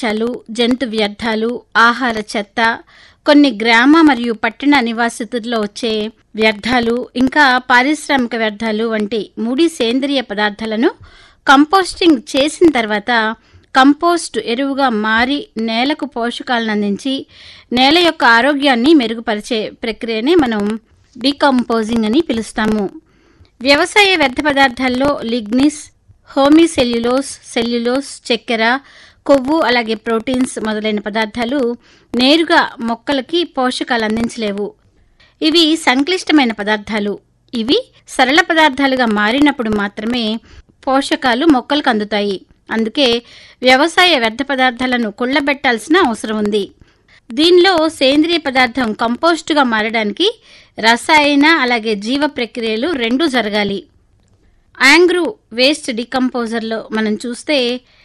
ఘనత్యాజ్యాలు జంతు వ్యర్థాలు ఆహార చెత్త కొన్ని గ్రామ మరియు పట్టణ నివాసితుల్లో వచ్చే వ్యర్థాలు ఇంకా పారిశ్రామిక వ్యర్థాలు వంటి ముడి సేంద్రియ పదార్థాలను కంపోస్టింగ్ చేసిన తర్వాత కంపోస్ట్ ఎరువుగా మారి నేలకు పోషకాలను అందించి నేల యొక్క ఆరోగ్యాన్ని మెరుగుపరిచే ప్రక్రియనే మనం డీకంపోజింగ్ అని పిలుస్తాము వ్యవసాయ వ్యర్థ పదార్థాల్లో లిగ్నిస్ హోమీ సెల్యులోస్ సెల్యులోస్ చక్కెర కొవ్వు అలాగే ప్రోటీన్స్ మొదలైన పదార్థాలు నేరుగా మొక్కలకి పోషకాలు అందించలేవు ఇవి సంక్లిష్టమైన పదార్థాలు ఇవి సరళ పదార్థాలుగా మారినప్పుడు మాత్రమే పోషకాలు మొక్కలకు అందుతాయి అందుకే వ్యవసాయ వ్యర్థ పదార్థాలను కుళ్ళబెట్టాల్సిన అవసరం ఉంది దీనిలో సేంద్రియ పదార్థం కంపోస్టుగా మారడానికి రసాయన అలాగే జీవ ప్రక్రియలు రెండూ జరగాలి యాంగ్రూ వేస్ట్ డికంపోజర్లో మనం చూస్తే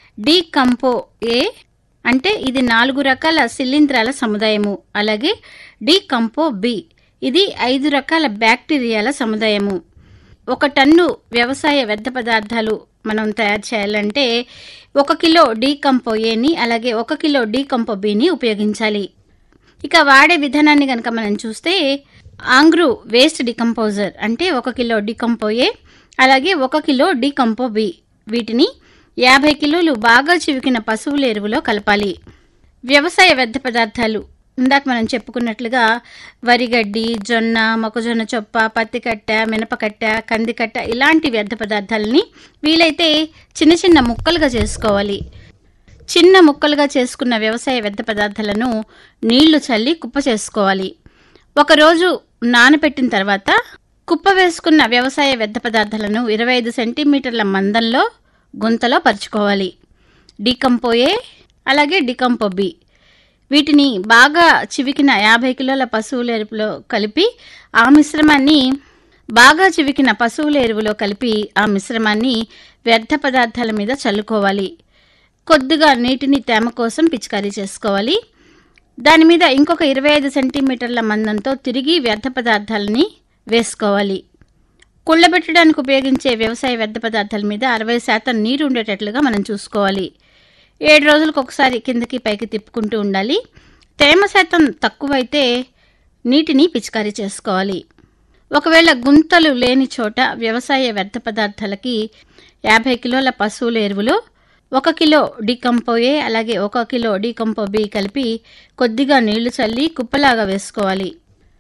డీకంపో ఏ అంటే ఇది నాలుగు రకాల శిలీంధ్రాల సముదాయము అలాగే డీకంపో బి ఇది ఐదు రకాల బ్యాక్టీరియాల సముదాయము ఒక టన్ను వ్యవసాయ వ్యర్థ పదార్థాలు మనం తయారు చేయాలంటే ఒక కిలో డీకంపో ఏని అలాగే ఒక కిలో డీకంపో బిని ఉపయోగించాలి ఇక వాడే విధానాన్ని కనుక మనం చూస్తే ఆంగ్రూ వేస్ట్ డికంపోజర్ అంటే ఒక కిలో డికంపో ఏ అలాగే ఒక కిలో డికంపో బి వీటిని యాభై కిలోలు బాగా చివికిన పశువుల ఎరువులో కలపాలి వ్యవసాయ వ్యర్థ పదార్థాలు ఇందాక మనం చెప్పుకున్నట్లుగా వరిగడ్డి జొన్న మొక్కజొన్న చొప్ప పత్తి కట్ట మినపకట్ట కందికట్ట ఇలాంటి వ్యర్థ పదార్థాలని వీలైతే చిన్న చిన్న ముక్కలుగా చేసుకోవాలి చిన్న ముక్కలుగా చేసుకున్న వ్యవసాయ వ్యర్థ పదార్థాలను నీళ్లు చల్లి కుప్ప చేసుకోవాలి ఒకరోజు నానబెట్టిన తర్వాత కుప్ప వేసుకున్న వ్యవసాయ వ్యర్థ పదార్థాలను ఇరవై ఐదు సెంటీమీటర్ల మందంలో గుంతలో పరుచుకోవాలి డికంపోయే అలాగే డికంపో బి వీటిని బాగా చివికిన యాభై కిలోల పశువుల ఎరుపులో కలిపి ఆ మిశ్రమాన్ని బాగా చివికిన పశువుల ఎరువులో కలిపి ఆ మిశ్రమాన్ని వ్యర్థ పదార్థాల మీద చల్లుకోవాలి కొద్దిగా నీటిని తేమ కోసం పిచికారీ చేసుకోవాలి దాని మీద ఇంకొక ఇరవై ఐదు సెంటీమీటర్ల మందంతో తిరిగి వ్యర్థ పదార్థాలని వేసుకోవాలి కుళ్ళబెట్టడానికి ఉపయోగించే వ్యవసాయ వ్యర్థ పదార్థాల మీద అరవై శాతం నీరు ఉండేటట్లుగా మనం చూసుకోవాలి ఏడు రోజులకు ఒకసారి కిందకి పైకి తిప్పుకుంటూ ఉండాలి తేమ శాతం తక్కువైతే నీటిని పిచికారీ చేసుకోవాలి ఒకవేళ గుంతలు లేని చోట వ్యవసాయ వ్యర్థ పదార్థాలకి యాభై కిలోల పశువుల ఎరువులు ఒక కిలో డీకంపోయే అలాగే ఒక కిలో డీకంపో బి కలిపి కొద్దిగా నీళ్లు చల్లి కుప్పలాగా వేసుకోవాలి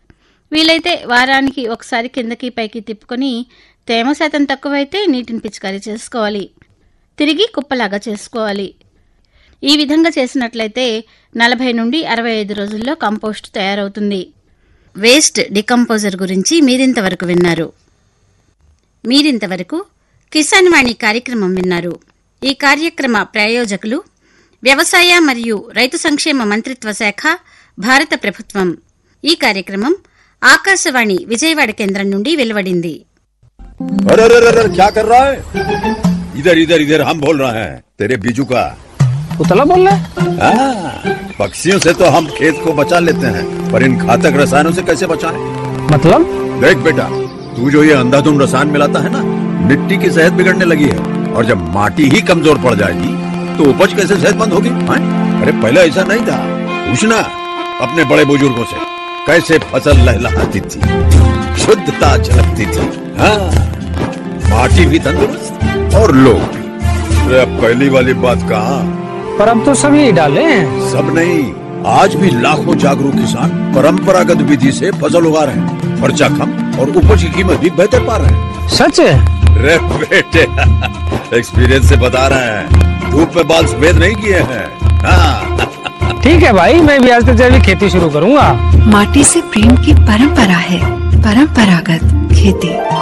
వీలైతే వారానికి ఒకసారి కిందకి పైకి తిప్పుకొని తేమ శాతం తక్కువైతే నీటిని పిచికారీ చేసుకోవాలి తిరిగి కుప్పలాగా చేసుకోవాలి ఈ విధంగా చేసినట్లయితే నలభై నుండి అరవై ఐదు రోజుల్లో కంపోస్ట్ తయారవుతుంది వేస్ట్ డికంపోజర్ గురించి మీరింతవరకు విన్నారు మీరింతవరకు కిసాన్ వాణి కార్యక్రమం విన్నారు ఈ కార్యక్రమ ప్రాయోజకులు వ్యవసాయ మరియు రైతు సంక్షేమ మంత్రిత్వ శాఖ భారత ప్రభుత్వం ఈ కార్యక్రమం ఆకాశవాణి విజయవాడ కేంద్రం నుండి వెలువడింది अरे अरे अरे अरे, क्या कर रहा है इधर इधर इधर हम बोल रहे हैं तेरे बीजू का उतला बोल रहा है हाँ, पक्षियों से तो हम खेत को बचा लेते हैं पर इन घातक रसायनों से कैसे बचाएं? मतलब देख बेटा तू जो ये अंधाधुंध रसायन मिलाता है ना मिट्टी की सेहत बिगड़ने लगी है और जब माटी ही कमजोर पड़ जाएगी तो उपज कैसे सेहतमंद होगी हाँ? अरे पहले ऐसा नहीं था पूछना अपने बड़े बुजुर्गों से कैसे फसल लहलहाती थी शुद्धता झलकती थी हाँ माटी भी तंदुरुस्त और लोग भी अरे अब पहली वाली बात कहा पर अब तो सब यही डाले हैं सब नहीं आज भी लाखों जागरूक किसान परंपरागत विधि से फसल उगा रहे हैं खर्चा कम और उपज की कीमत भी बेहतर पा रहे हैं सच है रे बेटे एक्सपीरियंस से बता रहे हैं धूप में बाल सफेद नहीं किए हैं हाँ ठीक है भाई मैं भी आज से जैविक खेती शुरू करूंगा माटी से प्रेम की परंपरा है परंपरागत खेती